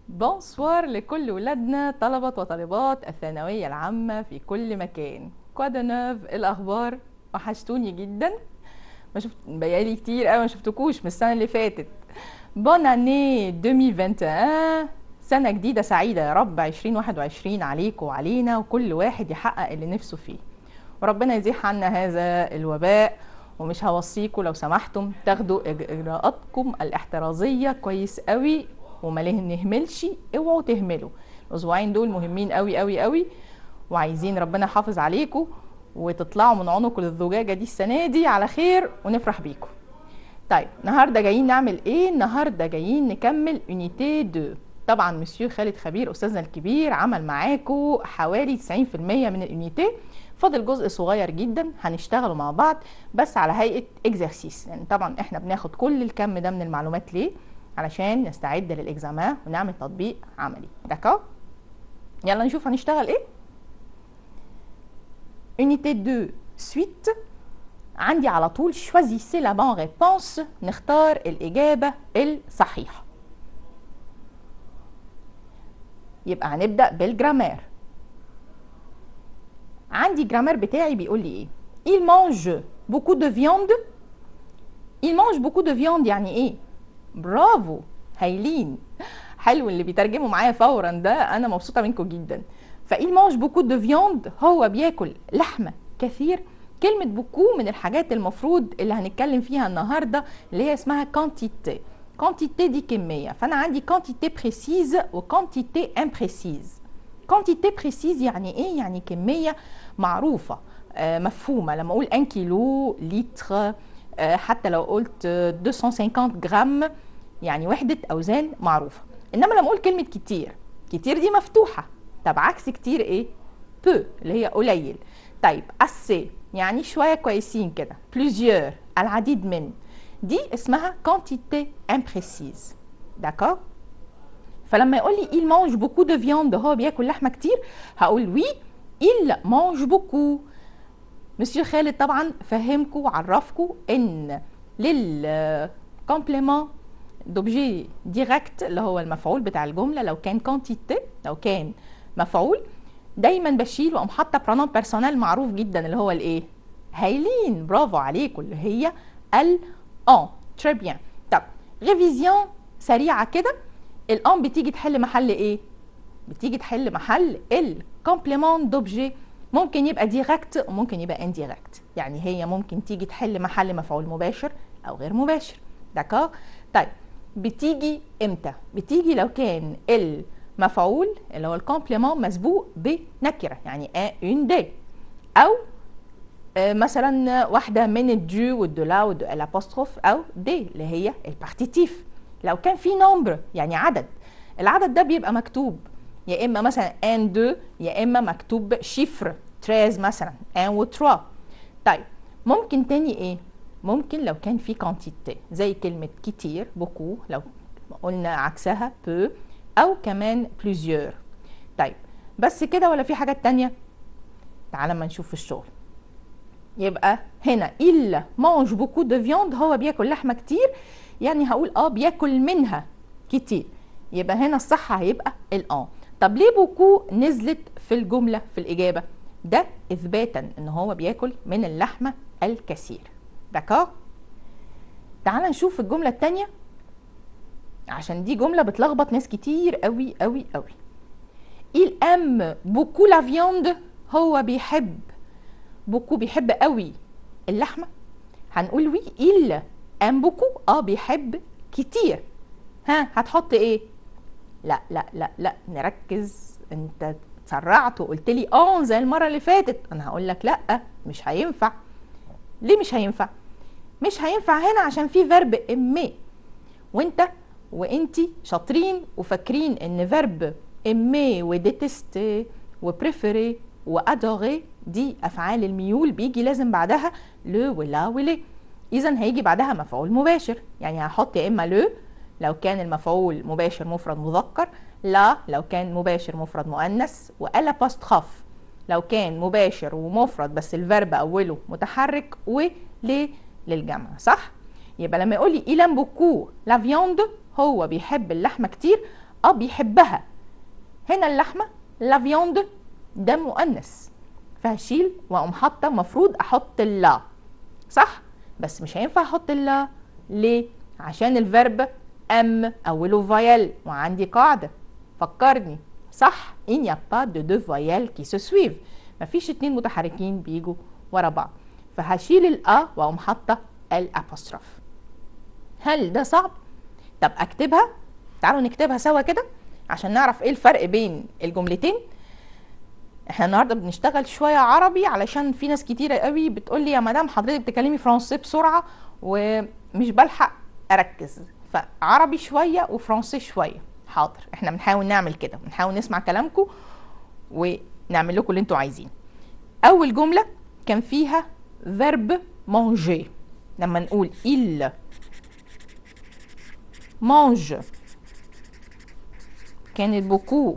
بونسوار لكل ولادنا طلبة وطالبات الثانوية العامة في كل مكان كواد نوف الأخبار وحشتوني جدا ما شفت بقالي كتير قوي ما شفتكوش من السنة اللي فاتت بون اني 2021 سنة جديدة سعيدة يا رب 2021 عليكم وعلينا وكل واحد يحقق اللي نفسه فيه وربنا يزيح عنا هذا الوباء ومش هوصيكم لو سمحتم تاخدوا اجراءاتكم الاحترازيه كويس قوي وما نهملش اوعوا تهملوا الاسبوعين دول مهمين قوي قوي قوي وعايزين ربنا يحافظ عليكم وتطلعوا من عنق الزجاجه دي السنه دي على خير ونفرح بيكم طيب النهارده جايين نعمل ايه النهارده جايين نكمل يونيتي 2 طبعا مسيو خالد خبير استاذنا الكبير عمل معاكم حوالي 90% من اليونيتي فاضل جزء صغير جدا هنشتغله مع بعض بس على هيئه اكزرسيس يعني طبعا احنا بناخد كل الكم ده من المعلومات ليه علشان نستعد للاكزامان ونعمل تطبيق عملي داكور يلا نشوف هنشتغل ايه unité 2 suite عندي على طول choisissez la bonne réponse نختار الإجابة الصحيحة يبقى هنبدأ بالجرامير عندي جرامير بتاعي بيقول لي ايه il mange beaucoup de viande il mange beaucoup de viande يعني ايه برافو هايلين حلو اللي بيترجموا معايا فورا ده انا مبسوطه منكم جدا فإل مانج بوكو دو فياند هو بياكل لحمه كثير كلمة بوكو من الحاجات المفروض اللي هنتكلم فيها النهاردة اللي هي اسمها كانتيتي كانتيتي دي كمية فأنا عندي كانتيتي بريسيز وكانتيتي امبريسيز كانتيتي بريسيز يعني ايه يعني كمية معروفة آه مفهومة لما اقول 1 كيلو لتر آه حتى لو قلت 250 جرام يعني وحدة أوزان معروفة إنما لما أقول كلمة كتير كتير دي مفتوحة طب عكس كتير إيه؟ بو اللي هي قليل طيب أسي يعني شوية كويسين كده بلوزيور العديد من دي اسمها كونتيتي امبريسيز داكور فلما يقول لي il mange beaucoup de viande هو بياكل لحمة كتير هقول وي il mange beaucoup مسيو خالد طبعا فهمكم وعرفكم ان للكومبليمون دوبجي ديريكت اللي هو المفعول بتاع الجمله لو كان كونتيتي لو كان مفعول دايما بشيل واقوم حاطه برونون بيرسونيل معروف جدا اللي هو الايه هايلين برافو عليكم اللي هي ال ان تري بيان طب ريفيزيون سريعه كده الان بتيجي تحل محل ايه بتيجي تحل محل الكومبليمون دوبجي ممكن يبقى ديريكت وممكن يبقى انديريكت يعني هي ممكن تيجي تحل محل مفعول مباشر او غير مباشر داكور طيب بتيجي امتى بتيجي لو كان المفعول اللي هو الكومبليمون مسبوق بنكره يعني ان دي او مثلا واحده من الدو والدولا والابوستروف او دي اللي هي البارتيتيف لو كان في نمبر يعني عدد العدد ده بيبقى مكتوب يا اما مثلا ان 2 يا اما مكتوب شيفر 13 مثلا ان و 3 طيب ممكن تاني ايه ممكن لو كان في كانتيتي زي كلمة كتير بوكو لو قلنا عكسها بو أو كمان بلوزيور طيب بس كده ولا في حاجات تانية تعال ما نشوف في الشغل يبقى هنا إلا مانج بوكو دو فياند هو بياكل لحمة كتير يعني هقول اه بياكل منها كتير يبقى هنا الصح هيبقى الان طب ليه بوكو نزلت في الجملة في الإجابة ده إثباتا إن هو بياكل من اللحمة الكثير داكور تعال نشوف الجملة التانية عشان دي جملة بتلخبط ناس كتير قوي قوي قوي il aime beaucoup la viande هو بيحب بوكو بيحب قوي اللحمة هنقول وي il aime beaucoup اه بيحب كتير ها هتحط ايه لا لا لا لا نركز انت اتسرعت وقلت لي اه زي المرة اللي فاتت انا هقول لك لا مش هينفع ليه مش هينفع مش هينفع هنا عشان في فيرب امي وانت وانتي شاطرين وفاكرين ان فيرب امي وديتستي وبريفيري وادوري دي افعال الميول بيجي لازم بعدها لو ولا ولي اذا هيجي بعدها مفعول مباشر يعني هحط يا اما لو لو كان المفعول مباشر مفرد مذكر لا لو كان مباشر مفرد مؤنث والا باستخاف لو كان مباشر ومفرد بس الفيرب اوله متحرك وليه للجمع صح يبقى لما يقول لي إلان بوكو لا فياند هو بيحب اللحمه كتير اه بيحبها هنا اللحمه لا فياند ده مؤنث فهشيل واقوم حاطه المفروض احط اللا صح بس مش هينفع احط اللا ليه عشان الفيرب ام اوله فايل وعندي قاعده فكرني صح il n'y a pas de deux voyelles qui se suivent مفيش اتنين متحركين بيجوا ورا بعض فهشيل الأ وأقوم حاطة الأبوستروف هل ده صعب؟ طب أكتبها تعالوا نكتبها سوا كده عشان نعرف ايه الفرق بين الجملتين احنا النهارده بنشتغل شويه عربي علشان في ناس كتيره قوي بتقول لي يا مدام حضرتك بتتكلمي فرنسي بسرعه ومش بلحق اركز فعربي شويه وفرنسي شويه حاضر احنا بنحاول نعمل كده بنحاول نسمع كلامكم ونعمل لكم اللي انتوا عايزينه اول جمله كان فيها verb manger لما نقول il mange كانت beaucoup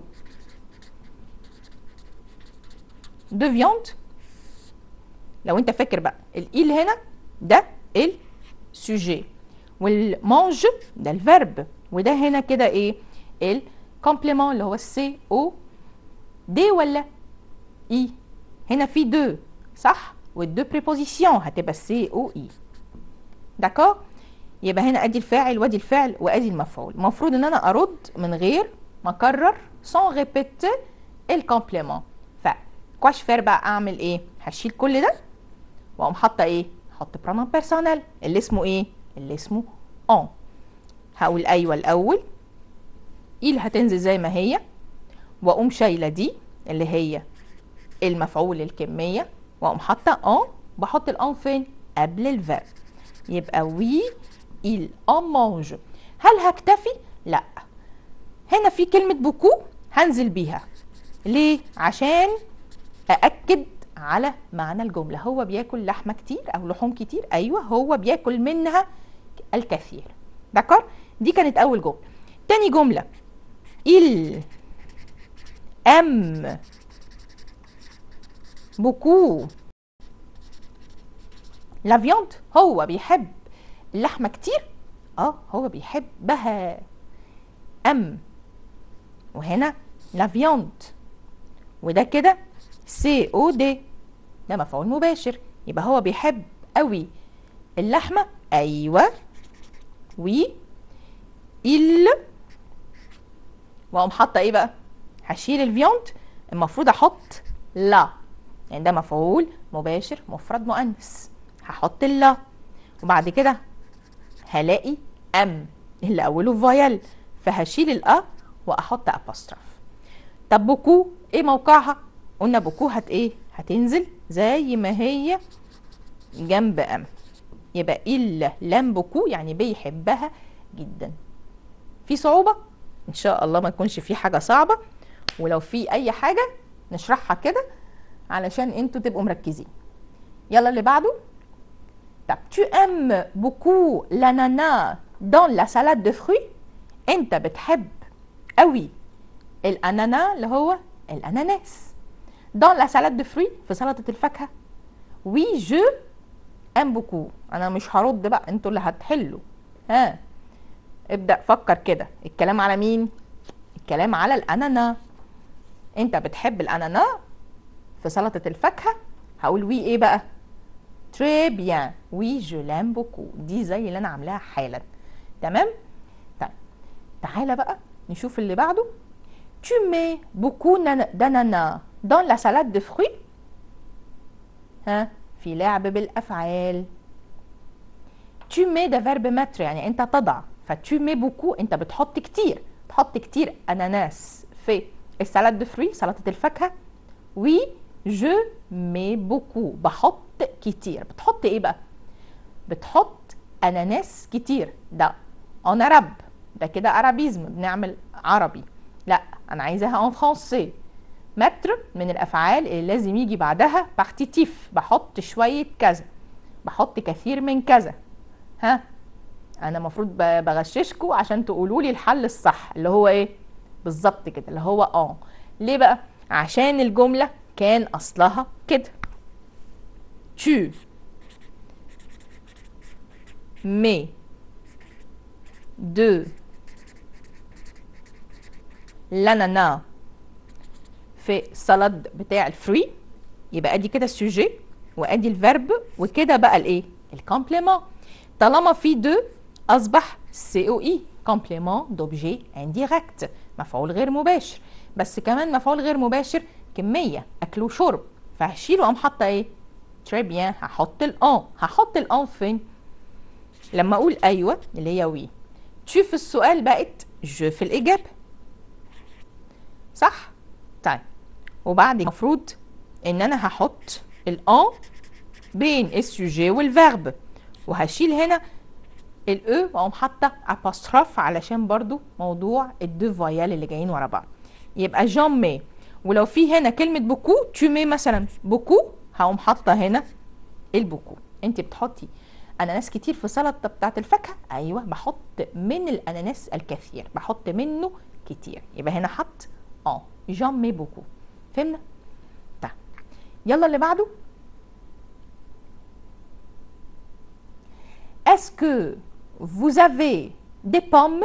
de viande لو انت فاكر بقى الايل هنا ده السوجي والمانج ده الفيرب وده هنا كده ايه الكومبليمون اللي هو السي او دي ولا اي هنا في دو صح والدو بريبوزيسيون هتبقى سي او اي داكور يبقى هنا ادي الفاعل وادي الفعل وادي المفعول المفروض ان انا ارد من غير ما اكرر سون ريبيت الكومبليمون ف كواش فير بقى اعمل ايه هشيل كل ده واقوم حاطه ايه احط برونون بيرسونيل اللي اسمه ايه اللي اسمه اون هقول ايوه الاول ايل هتنزل زي ما هي واقوم شايله دي اللي هي المفعول الكميه واقوم حاطه اون بحط الاون فين قبل الفيرب يبقى وي il en mange هل هكتفي لا هنا في كلمه بوكو هنزل بيها ليه عشان أأكد على معنى الجملة هو بياكل لحمة كتير أو لحوم كتير أيوة هو بياكل منها الكثير دكار دي كانت أول جملة تاني جملة il aime beaucoup la viande هو بيحب اللحمة كتير اه هو بيحبها ام وهنا لا فياند وده كده سي او دي ده مفعول مباشر يبقى هو بيحب قوي اللحمه ايوه وي il واقوم حاطه ايه بقى هشيل الفياند المفروض احط لا يعني ده مفعول مباشر مفرد مؤنث هحط اللا وبعد كده هلاقي ام اللي اوله فايل فهشيل الأ واحط ابوستروف طب بوكو ايه موقعها قلنا بوكو هت ايه هتنزل زي ما هي جنب ام يبقى الا لم بوكو يعني بيحبها جدا في صعوبة ان شاء الله ما يكونش في حاجة صعبة ولو في اي حاجة نشرحها كده علشان انتوا تبقوا مركزين يلا اللي بعده طب tu aimes beaucoup l'ananas dans la salade de fruits انت بتحب قوي الانانا اللي هو الاناناس dans la salade de fruits في سلطه الفاكهه وي جو ام بوكو انا مش هرد بقى انتوا اللي هتحلوا ها ابدا فكر كده الكلام على مين الكلام على الانانا انت بتحب الانانا في سلطه الفاكهه هقول وي ايه بقى تري بيان وي جو لام بوكو دي زي اللي انا عاملاها حالا تمام طيب تعالى بقى نشوف اللي بعده tu mets beaucoup d'ananas dans la salade de fruits ها في لعب بالافعال tu mets ده verbe mettre يعني انت تضع ف tu mets beaucoup انت بتحط كتير تحط كتير اناناس في السلاد دو فري سلطه الفاكهه وي جو مي بوكو بحط كتير بتحط ايه بقى بتحط اناناس كتير ده اون عرب ده كده عربيزم بنعمل عربي لا انا عايزاها ان فرونسي متر من الافعال اللي لازم يجي بعدها بارتيتيف بحط شويه كذا بحط كثير من كذا ها انا المفروض بغششكم عشان تقولوا لي الحل الصح اللي هو ايه بالظبط كده اللي هو اه ليه بقى عشان الجمله كان اصلها كده tu mets de l'ananas في السلطه بتاع الفري يبقى ادي كده السوجي وادي الفيرب وكده بقى الايه الكومبليمون طالما في دو اصبح سي او اي كومبليمون دوبجي انديريكت مفعول غير مباشر بس كمان مفعول غير مباشر كميه اكل وشرب فهشيل واقوم حاطه ايه تري بيان هحط الان هحط الان فين لما اقول ايوه اللي هي وي تو في السؤال بقت جو في الاجابه صح طيب وبعد المفروض ان انا هحط الان بين السوجي والفيرب وهشيل هنا الاو واقوم حاطه ابوستروف علشان برضو موضوع الدو فويال اللي جايين ورا بعض يبقى جامي ولو في هنا كلمه بوكو تو مي مثلا بوكو هقوم حاطه هنا البوكو انت بتحطي اناناس كتير في سلطه بتاعت الفاكهه ايوه بحط من الاناناس الكثير بحط منه كتير يبقى هنا حط اه جامي بوكو فهمنا طيب يلا اللي بعده Est-ce que vous avez des pommes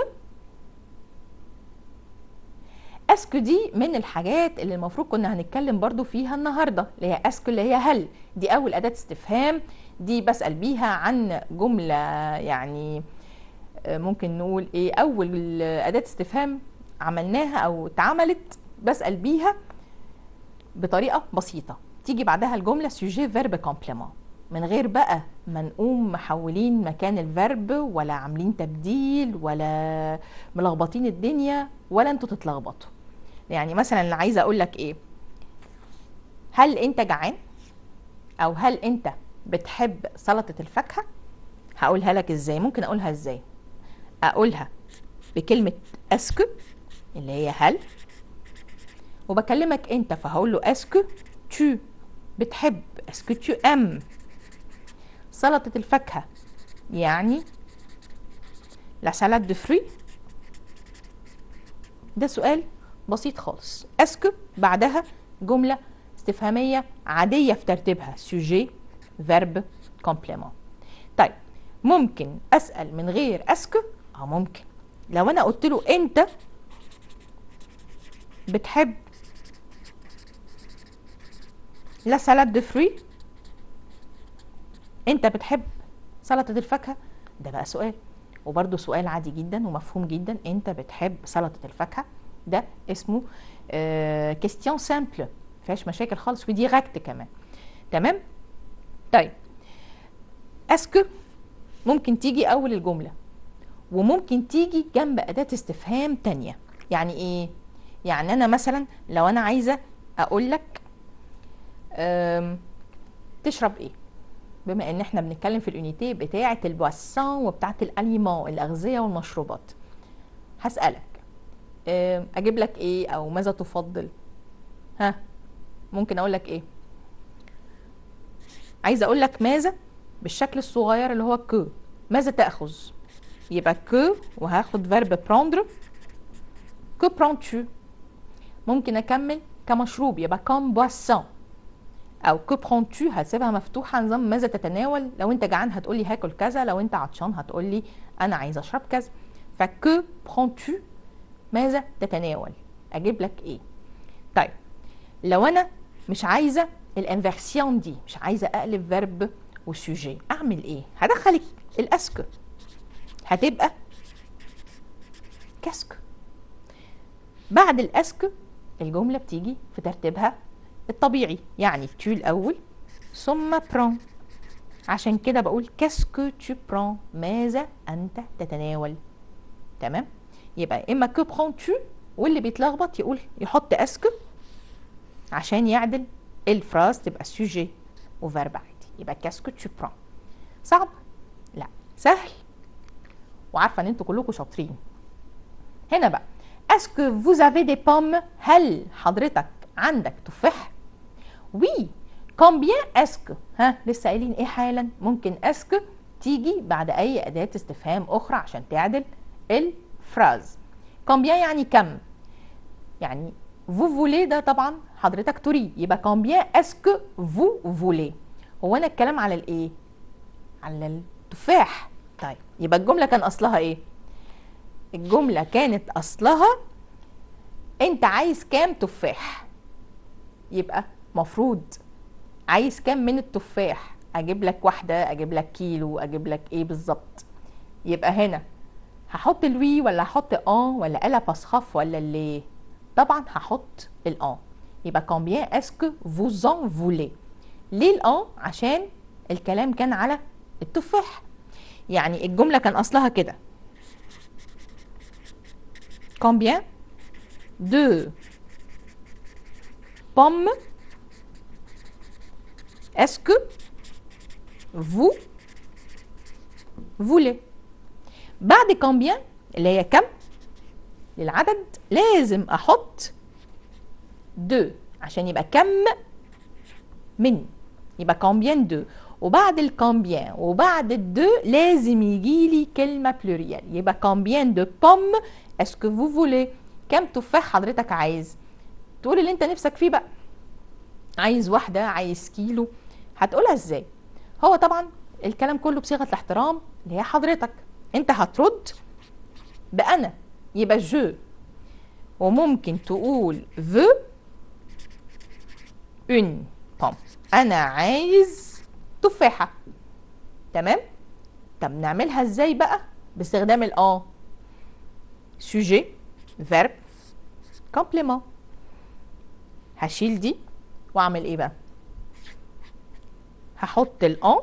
اسك دي من الحاجات اللي المفروض كنا هنتكلم برضو فيها النهارده اللي هي اسك اللي هي هل دي اول اداه استفهام دي بسال بيها عن جمله يعني ممكن نقول ايه اول اداه استفهام عملناها او اتعملت بسال بيها بطريقه بسيطه تيجي بعدها الجمله سوجي فيرب كومبليمون من غير بقى ما نقوم محولين مكان الفيرب ولا عاملين تبديل ولا ملخبطين الدنيا ولا انتوا تتلخبطوا يعني مثلا اللي عايزه اقول لك ايه هل انت جعان او هل انت بتحب سلطه الفاكهه هقولها لك ازاي ممكن اقولها ازاي اقولها بكلمه اسكو اللي هي هل وبكلمك انت فهقول له اسكو تو بتحب اسكو تو ام سلطة الفاكهة يعني لا سالاد دو فري ده سؤال بسيط خالص اسكو بعدها جملة استفهامية عادية في ترتيبها سوجي فيرب كومبليمون طيب ممكن اسأل من غير اسكو اه ممكن لو انا قلت له انت بتحب لا سالاد دو فري انت بتحب سلطه الفاكهه ده بقى سؤال وبرده سؤال عادي جدا ومفهوم جدا انت بتحب سلطه الفاكهه ده اسمه كيستيون سامبل فيهاش مشاكل خالص وديريكت كمان تمام طيب اسكو ممكن تيجي اول الجمله وممكن تيجي جنب اداه استفهام تانية يعني ايه يعني انا مثلا لو انا عايزه اقول لك تشرب ايه بما ان احنا بنتكلم في اليونيتي بتاعه البواسون وبتاعه الاليمون الاغذيه والمشروبات هسالك اجيب لك ايه او ماذا تفضل ها ممكن اقول لك ايه عايزه اقول لك ماذا بالشكل الصغير اللي هو كو ماذا تاخذ يبقى كو وهاخد فيرب بروندر كو برونتو ممكن اكمل كمشروب يبقى كوم بواسون او كو برونتو هسيبها مفتوحه نظام ماذا تتناول لو انت جعان هتقولي هاكل كذا لو انت عطشان هتقولي انا عايزه اشرب كذا فكو برونتو ماذا تتناول اجيب لك ايه طيب لو انا مش عايزه الانفيرسيون دي مش عايزه اقلب فيرب وسوجي اعمل ايه هدخل الاسكو هتبقى كاسكو بعد الاسكو الجمله بتيجي في ترتيبها الطبيعي يعني تو الاول ثم برون عشان كده بقول كاسكو تو برون ماذا انت تتناول تمام يبقى اما كو برون تو واللي بيتلخبط يقول يحط اسكو عشان يعدل الفراز تبقى سوجي وفيرب عادي يبقى كاسكو تو برون صعب لا سهل وعارفه ان انتوا كلكم شاطرين هنا بقى اسكو فوز افي دي بوم هل حضرتك عندك تفاح وي كومبيان اسكو ها لسه قايلين ايه حالا ممكن اسكو تيجي بعد اي اداه استفهام اخرى عشان تعدل الفراز كومبيان يعني كم يعني فو فولي ده طبعا حضرتك تريد يبقى كومبيان اسكو فو فولي هو انا الكلام على الايه على التفاح طيب يبقى الجمله كان اصلها ايه الجمله كانت اصلها انت عايز كام تفاح يبقى مفروض عايز كام من التفاح اجيب لك واحده اجيب لك كيلو اجيب لك ايه بالظبط يبقى هنا هحط الوي ولا هحط ان ولا الا باسخاف ولا اللي طبعا هحط الان يبقى combien est-ce que vous en voulez ليه الان عشان الكلام كان على التفاح يعني الجمله كان اصلها كده combien de pommes est-ce que vous voulez بعد combien اللي هي كم للعدد لازم احط دو عشان يبقى كم من يبقى combien de وبعد الكومبيان وبعد الدو لازم يجي لي كلمه بلوريال يبقى combien de pommes est-ce que vous voulez كم تفاح حضرتك عايز تقول اللي انت نفسك فيه بقى عايز واحده عايز كيلو هتقولها ازاي هو طبعا الكلام كله بصيغه الاحترام اللي هي حضرتك انت هترد بانا يبقى جو وممكن تقول ذو اون بوم انا عايز تفاحه تمام طب نعملها ازاي بقى باستخدام الان سوجي فيرب كومبليمون هشيل دي واعمل ايه بقى هحط الان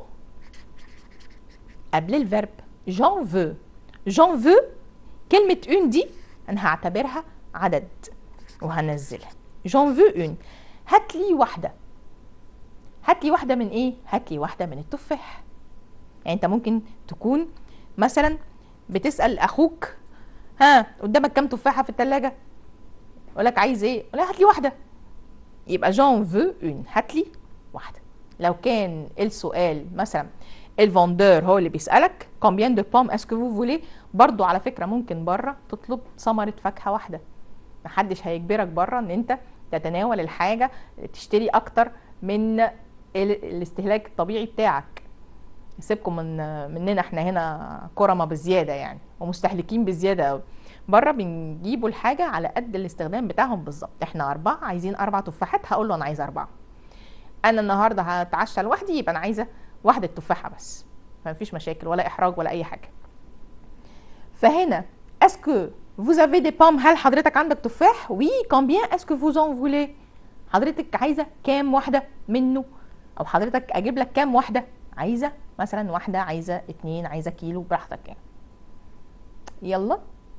قبل الفيرب جون فو جون فو كلمة اون دي انا هعتبرها عدد وهنزلها جون فو اون هات لي واحدة هات لي واحدة من ايه؟ هات لي واحدة من التفاح يعني انت ممكن تكون مثلا بتسأل اخوك ها قدامك كام تفاحة في التلاجة؟ يقول لك عايز ايه؟ يقول لك هات لي واحدة يبقى جون فو اون هات لي واحدة لو كان السؤال مثلا الفوندور هو اللي بيسالك كومبيان دو بوم اسكو فو فولي برضو على فكره ممكن بره تطلب ثمره فاكهه واحده محدش هيجبرك بره ان انت تتناول الحاجه تشتري اكتر من ال- الاستهلاك الطبيعي بتاعك سيبكم من مننا احنا هنا كرمة بزياده يعني ومستهلكين بزياده قوي بره بنجيبوا الحاجه على قد الاستخدام بتاعهم بالظبط احنا اربعه عايزين اربع تفاحات هقول له انا عايز اربعه انا النهارده هتعشى لوحدي يبقى انا عايزه واحده تفاحه بس ما فيش مشاكل ولا احراج ولا اي حاجه فهنا اسكو vous avez des pommes هل حضرتك عندك تفاح وي combien est-ce que vous en voulez حضرتك عايزه كام واحده منه او حضرتك اجيب لك كام واحده عايزه مثلا واحده عايزه اتنين عايزه كيلو براحتك يعني يلا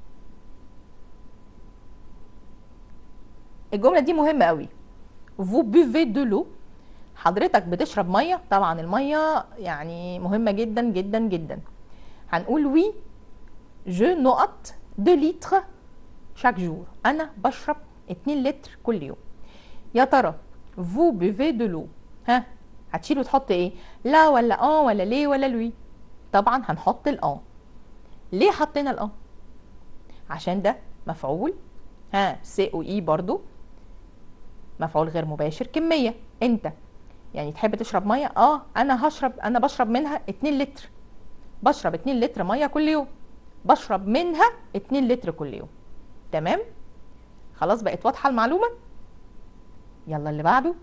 الجمله دي مهمه قوي vous buvez de l'eau حضرتك بتشرب ميه طبعا الميه يعني مهمه جدا جدا جدا هنقول وي جو نقط 2 لتر شاك جور انا بشرب 2 لتر كل يوم يا ترى فو بوفي دو لو ها هتشيل وتحط ايه لا ولا اه ولا ليه ولا لوي طبعا هنحط الان ليه حطينا الان عشان ده مفعول ها سي او اي برضو مفعول غير مباشر كميه انت يعني تحب تشرب ميه اه انا هشرب انا بشرب منها 2 لتر بشرب 2 لتر ميه كل يوم بشرب منها 2 لتر كل يوم تمام خلاص بقت واضحه المعلومه يلا اللي بعده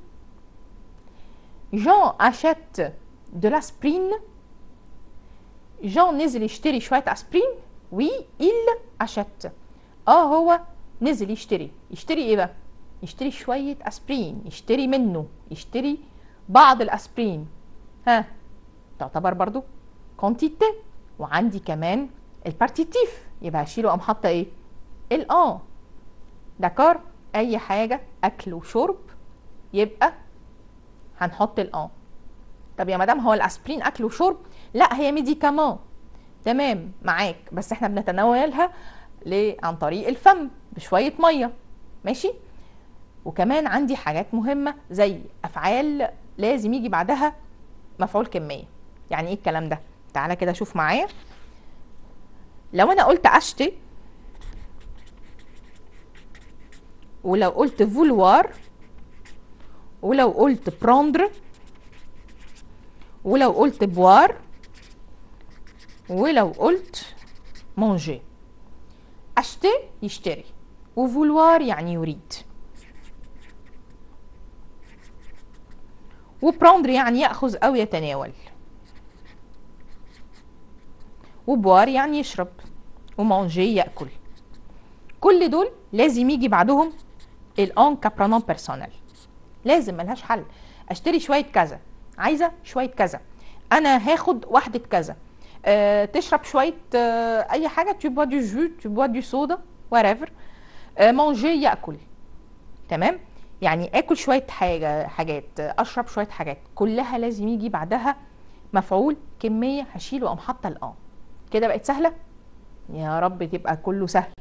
جون اشيت دو لاسبرين جون نزل يشتري شويه اسبرين وي il اشيت اه هو نزل يشتري يشتري ايه بقى يشتري شويه اسبرين يشتري منه يشتري بعض الاسبرين ها تعتبر برضو كونتيتي وعندي كمان البارتيتيف يبقى هشيله اقوم حاطه ايه الان دكار اي حاجه اكل وشرب يبقى هنحط الان طب يا مدام هو الاسبرين اكل وشرب لا هي ميديكامون تمام معاك بس احنا بنتناولها ل- عن طريق الفم بشويه ميه ماشي وكمان عندي حاجات مهمه زي افعال لازم يجي بعدها مفعول كميه يعني ايه الكلام ده تعالى كده شوف معايا لو انا قلت اشتي ولو قلت فولوار ولو قلت بروندر ولو قلت بوار ولو قلت مونجي اشتي يشتري وفولوار يعني يريد وبروندر يعني يأخذ أو يتناول وبوار يعني يشرب ومانجي يأكل كل دول لازم يجي بعدهم الان كبرونون بيرسونيل لازم ملهاش حل اشتري شويه كذا عايزه شويه كذا انا هاخد واحده كذا أه تشرب شويه أه اي حاجه tu bois du jus tu bois du soda whatever أه manger ياكل تمام يعني اكل شويه حاجه حاجات اشرب شويه حاجات كلها لازم يجي بعدها مفعول كميه هشيل واقوم حاطه الان كده بقت سهله يا رب تبقى كله سهل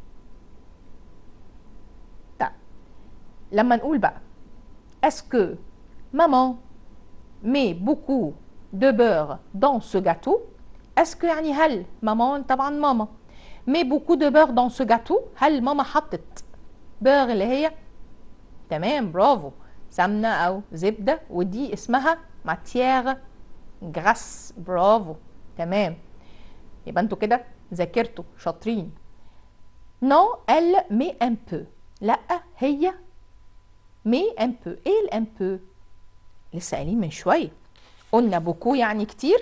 طيب لما نقول بقى est-ce que maman met beaucoup de beurre dans ce gâteau est-ce que يعني هل ماما طبعا ماما met beaucoup de beurre dans ce gâteau هل ماما حطت بيغ اللي هي تمام برافو سمنة أو زبدة ودي اسمها ماتيير جراس برافو تمام يبقى انتوا كده ذاكرتوا شاطرين نو ال مي ان بو لا هي مي ان بو ايه الان بو لسه قايلين من شويه قلنا بوكو يعني كتير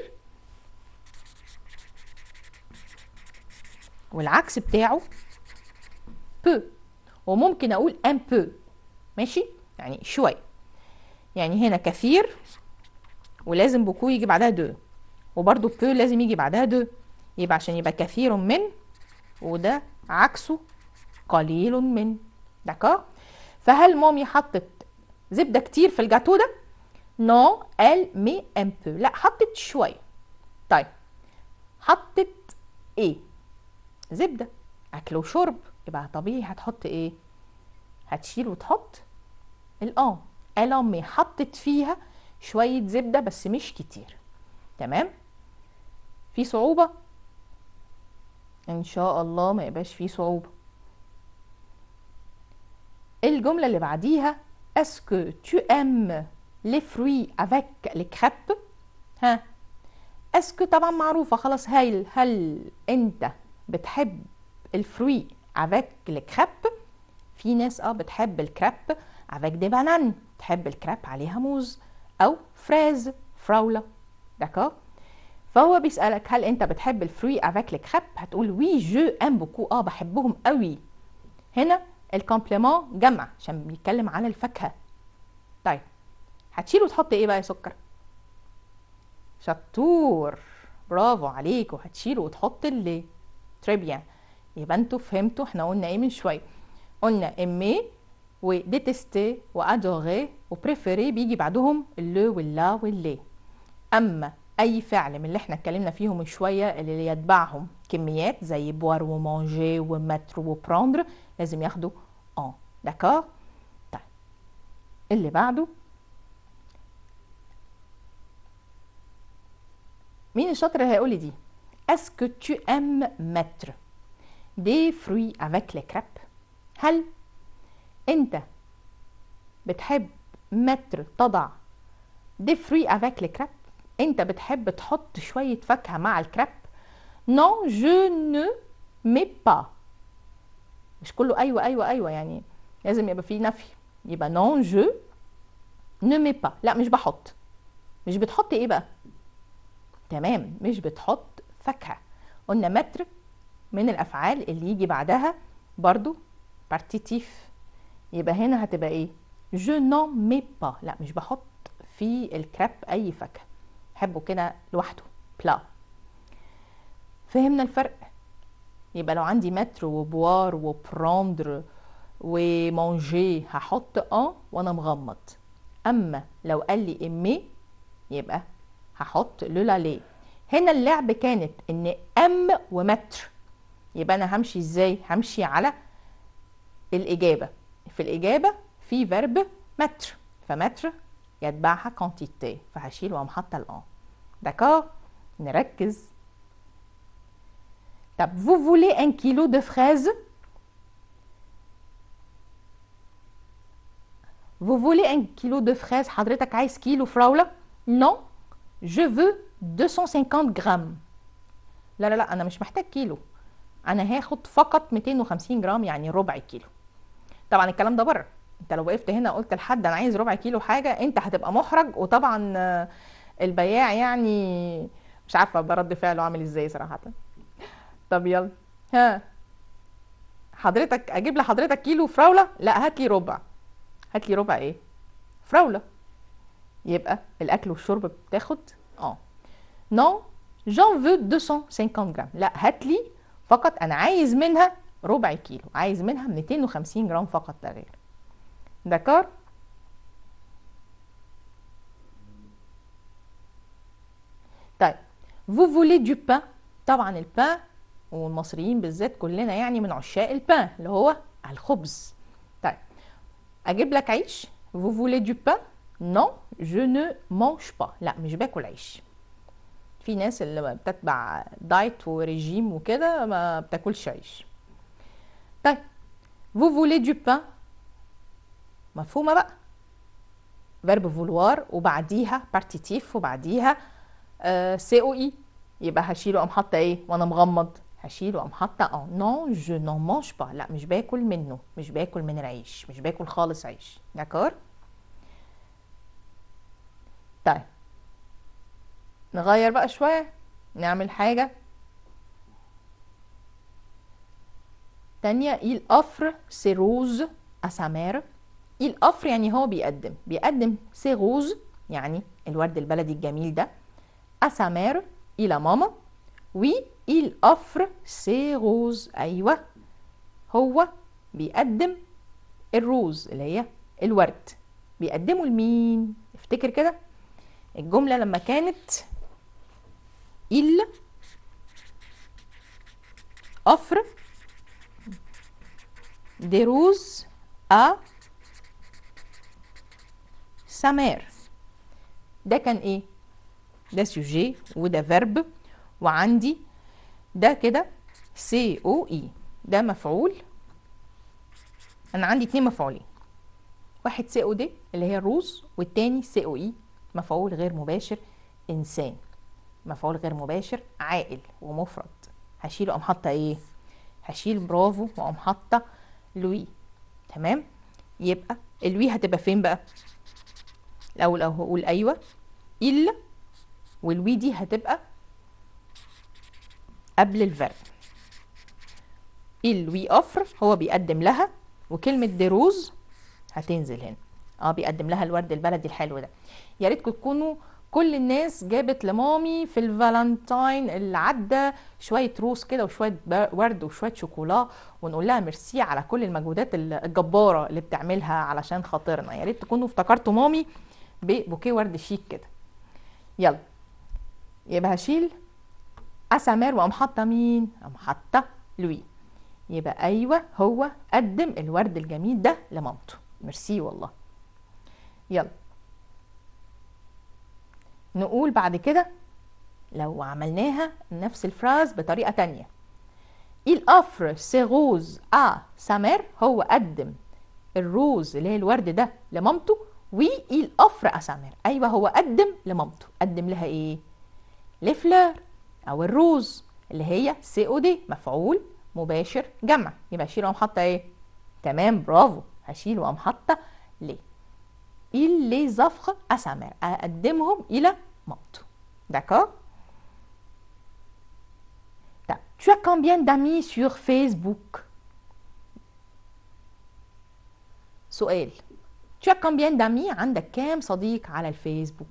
والعكس بتاعه بو وممكن اقول ان بو ماشي يعني شويه يعني هنا كثير ولازم بوكو يجي بعدها دو وبرده بو لازم يجي بعدها دو يبقى عشان يبقى كثير من وده عكسه قليل من داكور فهل مامي حطت زبده كتير في الجاتو ده نو ال مي ان بو لا حطت شويه طيب حطت ايه زبده اكل وشرب يبقى طبيعي هتحط ايه هتشيل وتحط الان الامي حطت فيها شويه زبده بس مش كتير تمام في صعوبه ان شاء الله ما يبقاش فيه صعوبه الجمله اللي بعديها est-ce que tu aimes les fruits avec les crêpes ها est-ce que طبعا معروفه خلاص هايل هل انت بتحب الفروي avec les crêpes في ناس اه بتحب الكريب avec des bananes تحب الكريب عليها موز او فريز فراوله داكور فهو بيسألك هل انت بتحب الفروي افيك لي كريب هتقول وي جو ام بوكو اه بحبهم قوي هنا الكومبليمون جمع عشان بيتكلم على الفاكهه طيب هتشيل وتحط ايه بقى يا سكر شطور برافو عليك وهتشيل وتحط اللي تري بيان يبقى انتوا فهمتوا احنا قلنا ايه من شويه قلنا ايمي وديتستي وادوري وبريفيري بيجي بعدهم اللو واللا واللي اما اي فعل من اللي احنا اتكلمنا فيهم من شويه اللي يتبعهم كميات زي بوار ومانجي ومتر وبروندر لازم ياخدوا ان داكور طيب اللي بعده مين الشاطر اللي هيقول لي دي est-ce que tu aimes mettre des fruits avec les crêpes هل انت بتحب متر تضع دي فري افيك لي كريب انت بتحب تحط شويه فاكهه مع الكريب نو جو نو مي با مش كله ايوه ايوه ايوه يعني لازم يبقى فيه نفي يبقى نو جو نو مي با لا مش بحط مش بتحط ايه بقى تمام مش بتحط فاكهه قلنا متر من الافعال اللي يجي بعدها برضو بارتيتيف يبقى هنا هتبقى ايه جو نو مي با لا مش بحط في الكريب اي فاكهه بحبه كده لوحده بلا فهمنا الفرق يبقى لو عندي متر وبوار وبروندر ومانجي هحط ان وانا مغمض اما لو قال لي امي يبقى هحط لو لالي هنا اللعب كانت ان ام ومتر يبقى انا همشي ازاي همشي على الاجابه في الاجابه في فيرب متر فمتر يتبعها كونتيتي فهشيل واقوم حاطه الان داكور نركز طب vous voulez un kilo de fraises vous voulez un kilo de fraises حضرتك عايز كيلو فراولة non je veux 250 جرام لا لا لا انا مش محتاج كيلو انا هاخد فقط 250 جرام يعني ربع كيلو طبعا الكلام ده بره انت لو وقفت هنا قلت لحد انا عايز ربع كيلو حاجه انت هتبقى محرج وطبعا آه، البياع يعني مش عارفه برد فعله عامل ازاي صراحه طب يلا ها حضرتك اجيب لحضرتك كيلو فراوله لا هات لي ربع هات لي ربع ايه فراوله يبقى الاكل والشرب بتاخد اه نو جون فو 250 جرام لا هات لي فقط انا عايز منها ربع كيلو عايز منها 250 جرام فقط لا غير دكار طيب vous voulez du pain طبعا البان والمصريين بالذات كلنا يعني من عشاق البان اللي هو الخبز طيب اجيب لك عيش vous voulez du pain non je ne mange pas لا مش باكل عيش في ناس اللي بتتبع دايت وريجيم وكده ما بتاكلش عيش طيب vous voulez du pain مفهومه بقى فيرب فولوار وبعديها بارتيتيف وبعديها سي او اي يبقى هشيله قام حاطه ايه وانا مغمض هشيله قام حاطه اه نو جو نو مانج با لا مش باكل منه مش باكل من العيش مش باكل خالص عيش داكور طيب نغير بقى شويه نعمل حاجه تانية il offre ses roses à sa mère il offre يعني هو بيقدم بيقدم ses roses يعني الورد البلدي الجميل ده à sa mère إلى ماما oui il offre ses roses أيوة هو بيقدم الروز اللي هي الورد بيقدمه لمين افتكر كده الجملة لما كانت il offre des roses à sa mère ده كان ايه ده سوجي وده فيرب وعندي ده كده سي او اي ده مفعول انا عندي اتنين مفعولين واحد سي او دي اللي هي الروز والتاني سي او اي مفعول غير مباشر انسان مفعول غير مباشر عاقل ومفرد هشيله قام حاطه ايه هشيل برافو واقوم حاطه لوي تمام يبقى الوي هتبقى فين بقى الاول اهو هقول ايوه الا والوي دي هتبقى قبل الفيرب الوي اوفر هو بيقدم لها وكلمه دروز هتنزل هنا اه بيقدم لها الورد البلدي الحلو ده يا ريتكم تكونوا كل الناس جابت لمامي في الفالنتاين اللي عدى شويه روز كده وشويه ورد وشويه شوكولا ونقول لها ميرسي على كل المجهودات الجباره اللي بتعملها علشان خاطرنا يا ريت تكونوا افتكرتوا مامي ببوكيه ورد شيك كده يلا يبقى هشيل اسامر واقوم حاطه مين اقوم حاطه لوي يبقى ايوه هو قدم الورد الجميل ده لمامته ميرسي والله يلا نقول بعد كده لو عملناها نفس الفراز بطريقه تانية il offre ses roses à sa mère هو قدم الروز اللي هي الورد ده لمامته وي il offre à sa mère ايوه هو قدم لمامته قدم لها ايه لي فلور او الروز اللي هي سي او دي مفعول مباشر جمع يبقى اشيل واقوم حاطه ايه تمام برافو هشيل واقوم حاطه ليه il les offre à sa mère اقدمهم الى مامته d'accord طب tu as combien d'amis sur Facebook سؤال tu as combien d'amis عندك كام صديق على الفيسبوك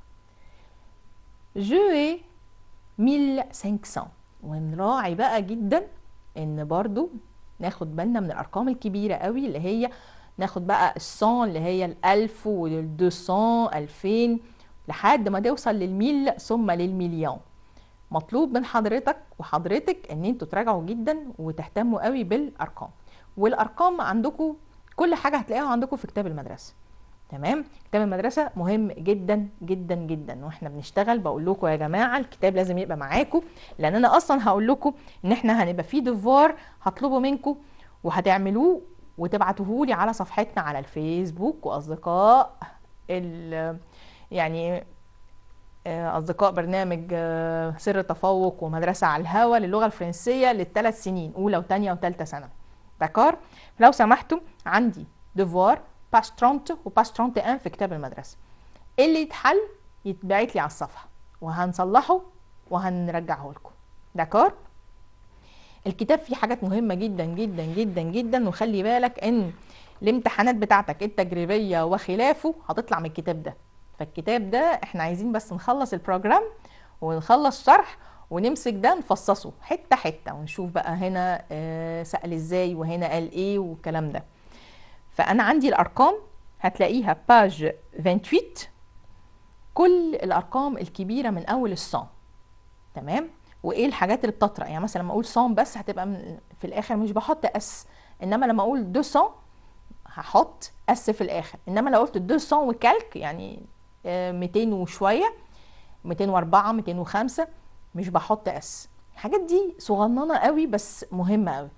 je ai 1500 ونراعي بقى جدا ان برضو ناخد بالنا من الارقام الكبيره قوي اللي هي ناخد بقى الصون اللي هي الألف والدوسون ألفين لحد ما توصل للميل ثم للمليون مطلوب من حضرتك وحضرتك ان انتوا تراجعوا جدا وتهتموا قوي بالارقام والارقام عندكم كل حاجه هتلاقيها عندكم في كتاب المدرسه تمام كتاب المدرسه مهم جدا جدا جدا واحنا بنشتغل بقول لكم يا جماعه الكتاب لازم يبقى معاكم لان انا اصلا هقول لكم ان احنا هنبقى في ديفوار هطلبه منكم وهتعملوه وتبعتوه لي على صفحتنا على الفيسبوك واصدقاء ال يعني آه، اصدقاء برنامج آه، سر التفوق ومدرسه على الهوا للغه الفرنسيه للثلاث سنين اولى وثانيه وثالثه ثانوي داكار لو سمحتوا عندي ديفوار باش 30 وباش 31 في كتاب المدرسه اللي يتحل يتبعت لي على الصفحه وهنصلحه وهنرجعه لكم داكار الكتاب فيه حاجات مهمه جدا جدا جدا جدا وخلي بالك ان الامتحانات بتاعتك التجريبيه وخلافه هتطلع من الكتاب ده فالكتاب ده احنا عايزين بس نخلص البروجرام ونخلص شرح ونمسك ده نفصصه حته حته ونشوف بقى هنا آه، سأل ازاي وهنا قال ايه والكلام ده فانا عندي الارقام هتلاقيها باج 28 كل الارقام الكبيره من اول الصام تمام وايه الحاجات اللي بتطرق يعني مثلا لما اقول صام بس هتبقى من في الاخر مش بحط اس انما لما اقول 200 هحط اس في الاخر انما لو قلت 200 وكالك يعني آه، 200 وشويه 204 205 مش بحط اس الحاجات دي صغننه قوي بس مهمه قوي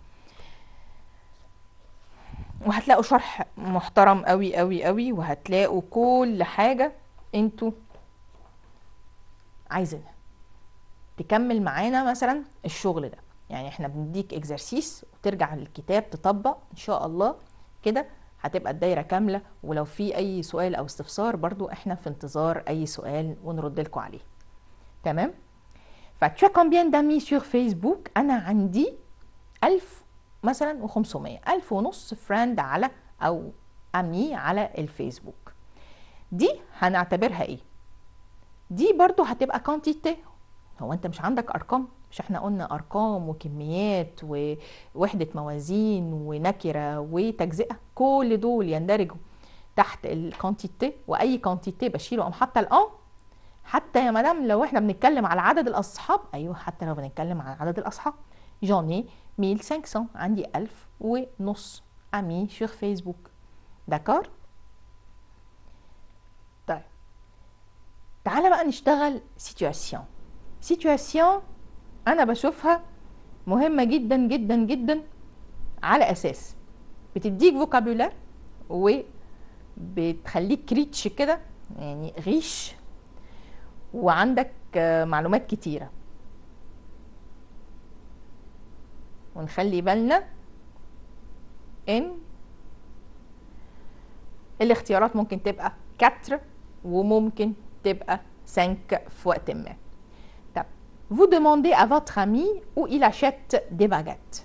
وهتلاقوا شرح محترم قوي قوي قوي وهتلاقوا كل حاجه انتوا عايزينها تكمل معانا مثلا الشغل ده يعني احنا بنديك اكزرسيس وترجع للكتاب تطبق ان شاء الله كده هتبقى الدايره كامله ولو في اي سؤال او استفسار برضو احنا في انتظار اي سؤال ونرد لكم عليه تمام فتشو كومبيان دامي سور فيسبوك انا عندي ألف مثلا و500 ألف ونص فريند على او امي على الفيسبوك دي هنعتبرها ايه دي برضو هتبقى كانتيتي هو انت مش عندك ارقام مش احنا قلنا ارقام وكميات ووحده موازين ونكره وتجزئه كل دول يندرجوا تحت الكانتيتي واي كانتيتي بشيله ام حتى الان حتى يا مدام لو احنا بنتكلم على عدد الاصحاب ايوه حتى لو بنتكلم على عدد الاصحاب جوني 1500 عندي ألف ونص امي sur فيسبوك داكار طيب تعالى بقى نشتغل سيتواسيون سيتواسيون انا بشوفها مهمه جدا جدا جدا على اساس بتديك فوكابولار وبتخليك كريتش كده يعني غيش وعندك آه، معلومات كتيره ونخلي بالنا ان الاختيارات ممكن تبقى 4 وممكن تبقى 5 في وقت ما طب vous demandez à votre ami où il achète des baguettes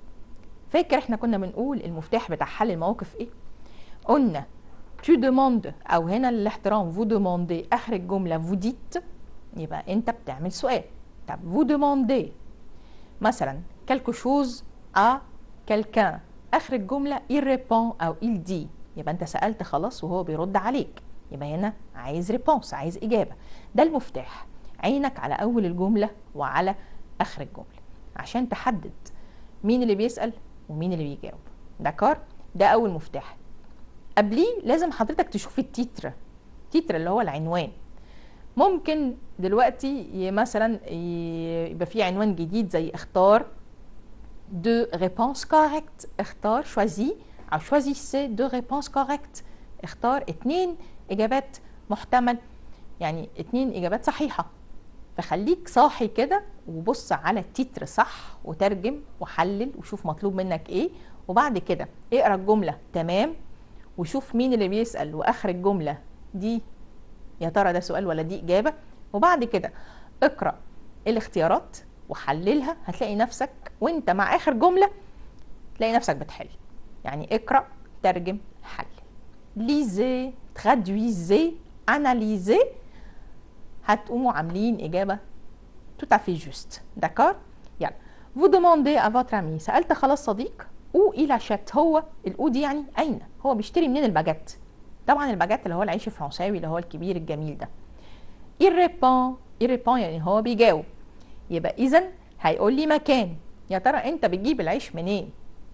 فاكر احنا كنا بنقول المفتاح بتاع حل المواقف ايه قلنا tu demandes او هنا الاحترام vous demandez اخر الجمله vous dites يبقى انت بتعمل سؤال طب vous demandez مثلا quelque chose à quelqu'un اخر الجمله il répond او il dit يبقى انت سالت خلاص وهو بيرد عليك يبقى هنا عايز ريبونس عايز اجابه ده المفتاح عينك على اول الجمله وعلى اخر الجمله عشان تحدد مين اللي بيسال ومين اللي بيجاوب داكار ده اول مفتاح قبليه لازم حضرتك تشوف التيتر التيتر اللي هو العنوان ممكن دلوقتي ي- مثلا ي- يبقى في عنوان جديد زي اختار دو ريبونس كوريكت اختار شوازي او شوازيسي دو ريبونس كوريكت اختار اتنين اجابات محتمل يعني اتنين اجابات صحيحه فخليك صاحي كده وبص على التتر صح وترجم وحلل وشوف مطلوب منك ايه وبعد كده اقرا الجمله تمام وشوف مين اللي بيسال واخر الجمله دي يا ترى ده سؤال ولا دي اجابه وبعد كده اقرا الاختيارات وحللها هتلاقي نفسك وانت مع اخر جمله تلاقي نفسك بتحل يعني اقرا ترجم حلل ليزي ترادويزي اناليزي هتقوموا عاملين اجابه tout à fait juste d'accord يلا vous demandez à votre ami سالت خلاص صديق او الى شات هو الاو دي يعني اين هو بيشتري منين الباجيت طبعا الباجيت اللي هو العيش الفرنساوي اللي هو الكبير الجميل ده il répond il répond يعني هو بيجاوب يبقى اذا هيقول لي مكان يا ترى انت بتجيب العيش منين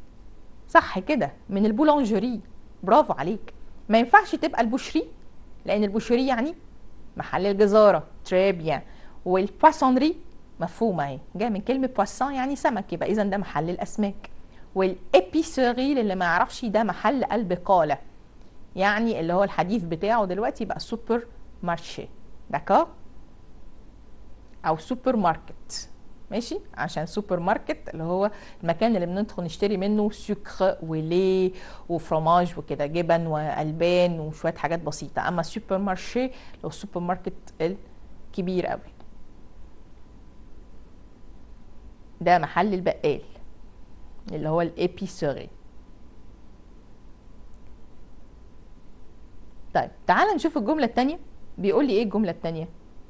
صح كده من البولانجري برافو عليك ما ينفعش تبقى البوشري لان البوشري يعني محل الجزاره تري بيان والبواسونري مفهومه اهي جايه من كلمه بواسون يعني سمك يبقى اذا ده محل الاسماك والابيسوري اللي ما يعرفش ده محل البقاله يعني اللي هو الحديث بتاعه دلوقتي بقى سوبر مارشي داكور او سوبر ماركت ماشي عشان سوبر ماركت اللي هو المكان اللي بندخل نشتري منه سكر وليه وفرomاج وكده جبن والبان وشويه حاجات بسيطه اما سوبر مارشي اللي هو السوبر ماركت الكبير قوي ده محل البقال اللي هو الابيسوري طيب تعال نشوف الجمله الثانيه بيقول لي ايه الجمله الثانيه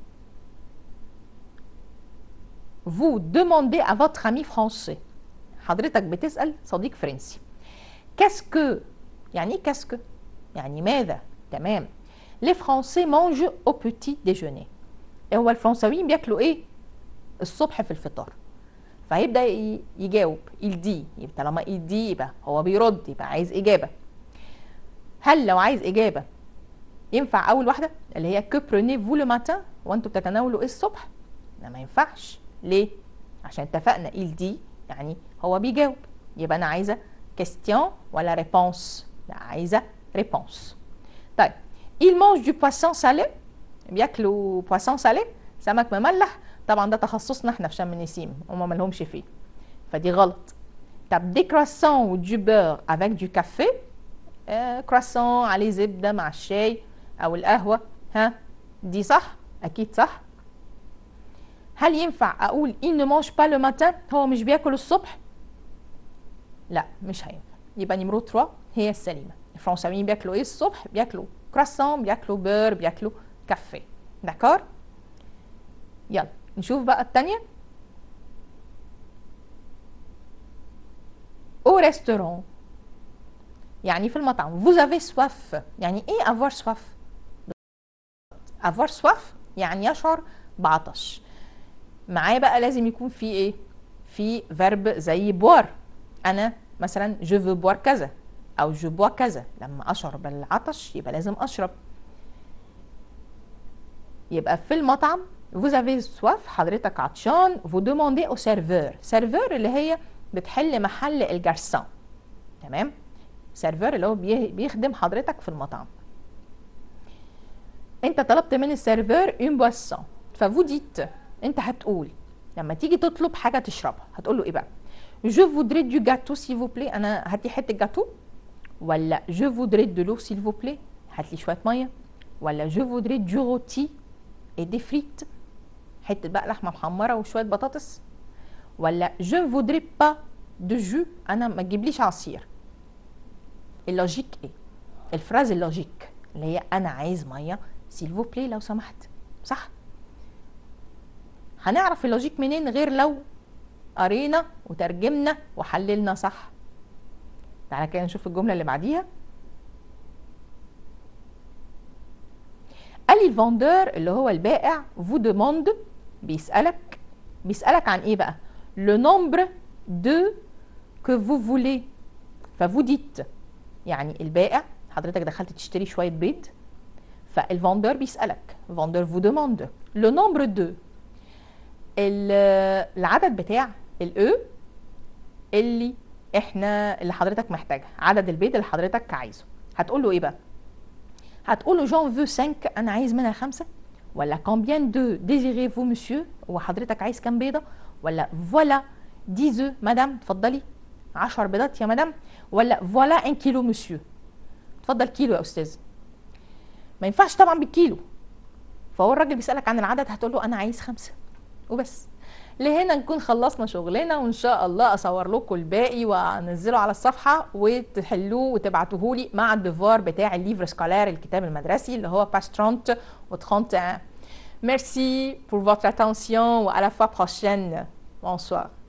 vous demandez à votre ami français حضرتك بتسأل صديق فرنسي qu'est-ce que يعني ايه qu'est-ce que يعني ماذا تمام les français mangent au petit déjeuner هو الفرنساويين بياكلوا ايه الصبح في الفطار فهيبدا يجاوب il dit يبقى طالما il dit يبقى هو بيرد يبقى عايز اجابه هل لو عايز اجابه ينفع اول واحده اللي هي que prenez-vous le matin وانتوا بتتناولوا ايه الصبح لا ما ينفعش ليه عشان اتفقنا il dit يعني هو بيجاوب يبقى انا عايزه question ولا réponse لا عايزه réponse طيب il mange du poisson salé بياكلوا poisson salé سمك مملح طبعا ده تخصصنا احنا في شم النسيم هما مالهمش فيه فدي غلط طب دي كرواسون ودو بور افيك دو كافي آه كرواسون عليه زبده مع الشاي او القهوه ها دي صح اكيد صح هل ينفع اقول il ne mange pas le matin هو مش بياكل الصبح لا مش هينفع يبقى نمرو 3 هي السليمه الفرنساويين بياكلوا ايه الصبح بياكلوا كراسون بياكلوا بير بياكلوا كافيه داكور يلا نشوف بقى التانية au restaurant يعني في المطعم vous avez soif يعني ايه avoir soif avoir soif يعني يشعر بعطش معاه بقى لازم يكون في ايه في فيرب زي بوار انا مثلا جو فو بوار كذا او جو بوا كذا لما اشعر بالعطش يبقى لازم اشرب يبقى في المطعم vous avez soif حضرتك عطشان vous demandez au serveur serveur اللي هي بتحل محل الجرسون تمام سيرفر اللي هو بيخدم حضرتك في المطعم انت طلبت من السيرفر اون بواسون ففو ديت انت هتقول لما تيجي تطلب حاجه تشربها هتقول له ايه بقى جو فودري دو جاتو سيل فو بلي انا هات لي حته جاتو ولا جو فودري دو لو سيل فو بلي هات لي شويه ميه ولا جو فودري دو روتي اي دي فريت حته بقى لحمه محمره وشويه بطاطس ولا جو فودري با دو جو انا ما تجيبليش عصير اللوجيك ايه الفراز اللوجيك اللي هي انا عايز ميه سيل فو بلي لو سمحت صح هنعرف اللوجيك منين غير لو قرينا وترجمنا وحللنا صح تعالى كده نشوف الجمله اللي بعديها قال لي الفوندور اللي هو البائع فو دوموند بيسالك بيسالك عن ايه بقى لو نومبر دو كو فو فولي ففو ديت يعني البائع حضرتك دخلت تشتري شويه بيض فالفوندور بيسالك فوندور فو دوموند لو نومبر دو العدد بتاع الاو اللي احنا اللي حضرتك محتاجها عدد البيض اللي حضرتك عايزه هتقول له ايه بقى هتقول له جون فو 5 انا عايز منها خمسه ولا كومبيان دو ديزيري فو مسيو وحضرتك عايز كام بيضه ولا فوالا 10 مدام اتفضلي 10 بيضات يا مدام ولا فوالا 1 كيلو مسيو اتفضل كيلو يا استاذ ما ينفعش طبعا بالكيلو فهو الراجل بيسالك عن العدد هتقول له انا عايز خمسه وبس لهنا نكون خلصنا شغلنا وان شاء الله اصور لكم الباقي وانزله على الصفحه وتحلوه وتبعتوه لي مع الديفوار بتاع الليفر سكولار الكتاب المدرسي اللي هو باش 30 و 31 Merci pour votre attention et à la fois prochaine. Bonsoir.